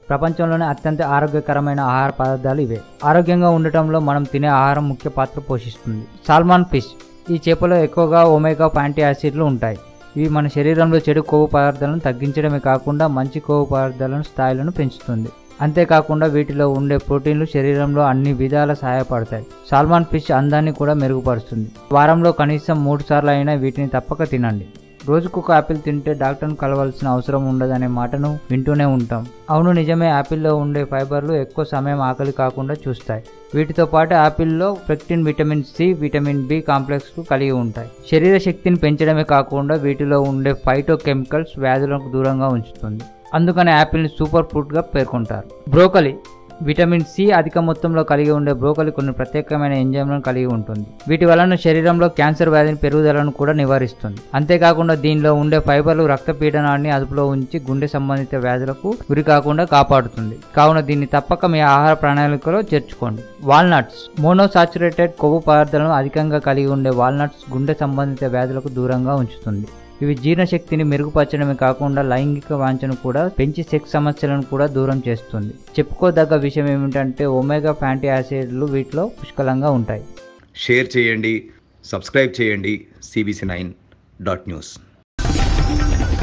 ప్రపంచంలోనే అత్యంత ఆరోగ్యకరమైన ఆహార పదార్థాలు ఇవే ఆరోగ్యంగా ఉండటంలో మనం తినే ఆహారం ముఖ్య పాత్ర పోషిస్తుంది సాల్మాన్ ఫిష్ ఈ చేపలో ఎక్కువగా ఒమేగా ఫ్యాంటీ యాసిడ్లు ఉంటాయి ఇవి మన శరీరంలో చెడు కొవ్వు పదార్థాలను తగ్గించడమే కాకుండా మంచి కొవ్వు పదార్థాలను స్థాయిలను పెంచుతుంది అంతేకాకుండా వీటిలో ఉండే ప్రోటీన్లు శరీరంలో అన్ని విధాల సహాయపడతాయి సాల్మాన్ ఫిష్ అందాన్ని కూడా మెరుగుపరుస్తుంది వారంలో కనీసం మూడు సార్లు అయినా వీటిని తప్పక తినండి రోజుకు ఒక యాపిల్ తింటే డాక్టర్ను కలవాల్సిన అవసరం ఉండదనే మాటను వింటూనే ఉంటాం అవును నిజమే యాపిల్లో ఉండే ఫైబర్లు ఎక్కువ సమయం ఆకలి కాకుండా చూస్తాయి వీటితో పాటు యాపిల్లో pectin vitamin C vitamin B complex కలిగి ఉంటాయి శరీర శక్తిని పెంచడమే కాకుండా వీటిలో ఉండే ఫైటో కెమికల్స్ వ్యాధులకు దూరంగా ఉంచుతుంది అందుకని యాపిల్ని సూపర్ ఫుడ్గా పేర్కొంటారు బ్రోకలి విటమిన్ సి అధిక మొత్తంలో కలిగి ఉండే బ్రోకలి కొన్ని ప్రత్యేకమైన ఎంజైమ్లను కలిగి ఉంటుంది వీటి వలన శరీరంలో క్యాన్సర్ వ్యాధిని పెరుగుదలను కూడా నివారిస్తుంది అంతేకాకుండా దీనిలో ఉండే ఫైబర్లు రక్తపీడనాన్ని అదుపులో ఉంచి గుండె సంబంధిత వ్యాధులకు గురి కాకుండా కాపాడుతుంది కావున దీన్ని తప్పక మీ ఆహార ప్రణాళికలో చేర్చుకోండి వాల్నట్స్ మోనోసాచురేటెడ్ కొవ్వు పదార్థాలను అధికంగా కలిగి ఉండే వాల్నట్స్ గుండె సంబంధిత వ్యాధులకు దూరంగా ఉంచుతుంది ఇవి జీర్ణశక్తిని మెరుగుపరచడమే కాకుండా లైంగిక వాంఛను కూడా పెంచి సెక్స్ సమస్యలను కూడా దూరం చేస్తుంది చెప్పుకోదగ్గ విషయం ఏమిటంటే ఒమేగా ఫ్యాంటీ యాసిడ్లు వీటిలో పుష్కలంగా ఉంటాయి షేర్ చేయండి సబ్స్క్రైబ్ చేయండి సిబిసి నైన్ డాట్ న్యూస్